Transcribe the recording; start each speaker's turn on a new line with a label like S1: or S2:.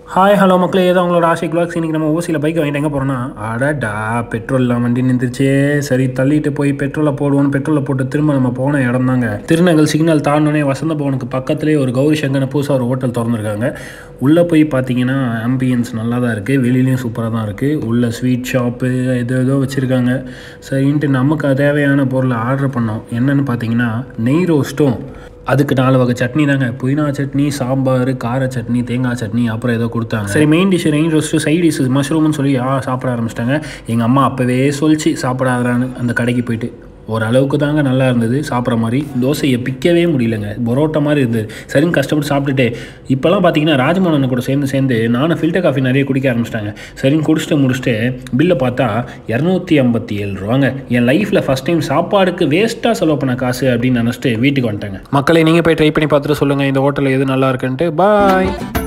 S1: hi hello மக்களே ஏதோ அவங்களோட ஆசை கிளாக்ஸ் இன்றைக்கி நம்ம ஓசியில் பைக் வாங்கிட்டு எங்கே போகிறோன்னா அடடா பெட்ரோல்லாம் வண்டி நின்றுச்சே சரி தள்ளிட்டு போய் பெட்ரோலை போடுவோம் பெட்ரோலை போட்டு திரும்ப நம்ம போன இடம் தாங்க திருநங்கல் சிக்னல் தாண்டோடனே வசந்த பவனுக்கு பக்கத்துலேயே ஒரு கௌரி சங்கர்னு புதுசாக ஒரு ஹோட்டல் திறந்துருக்காங்க உள்ளே போய் பார்த்தீங்கன்னா ஆம்பியன்ஸ் நல்லா தான் இருக்குது வெளியிலையும் சூப்பராக தான் இருக்குது உள்ள ஸ்வீட் ஷாப்பு ஏதோ ஏதோ வச்சுருக்காங்க சரின்ட்டு நமக்கு தேவையான பொருளை ஆர்டர் பண்ணோம் என்னென்னு பார்த்தீங்கன்னா நெய் ரோஸ்ட்டும் அதுக்கு நாலு வகை சட்னி தாங்க புதினா சட்னி சாம்பார் கார சட்னி தேங்காய் சட்னி அப்புறம் ஏதோ கொடுத்தாங்க சரி மெயின் டிஷ் ரெயின் ரோஸ்ட்டு சைட் டிஷ் மஷ்ரூம்னு சொல்லி ஆ சாப்பிட ஆரம்பிச்சிட்டாங்க எங்கள் அம்மா அப்போவே சொல்லிச்சு சாப்பிடாதான்னு அந்த கடைக்கு போயிட்டு ஓரளவுக்கு தாங்க நல்லா இருந்தது சாப்பிட்ற மாதிரி தோசையை பிக்கவே முடியலங்க பரோட்டா மாதிரி இருந்தது சரின்னு கஷ்டப்பட்டு சாப்பிட்டுட்டு இப்போல்லாம் பார்த்தீங்கன்னா ராஜமோகன் கூட சேர்ந்து சேர்ந்து நானும் ஃபில்டர் காஃபி நிறைய குடிக்க ஆரம்பிச்சிட்டாங்க சரின்னு குடிச்சிட்டு முடிச்சுட்டு பில்லை பார்த்தா இரநூத்தி ஐம்பத்தி ஏழு ரூபாங்க என் லைஃப்பில் ஃபஸ்ட் டைம் சாப்பாடுக்கு வேஸ்ட்டாக செலவு பண்ண காசு அப்படின்னு நினச்சிட்டு வீட்டுக்கு வந்துட்டாங்க மக்களை நீங்கள் போய் ட்ரை பண்ணி பார்த்துட்டு சொல்லுங்கள் இந்த ஹோட்டலில் எது நல்லா இருக்குன்ட்டு பாய்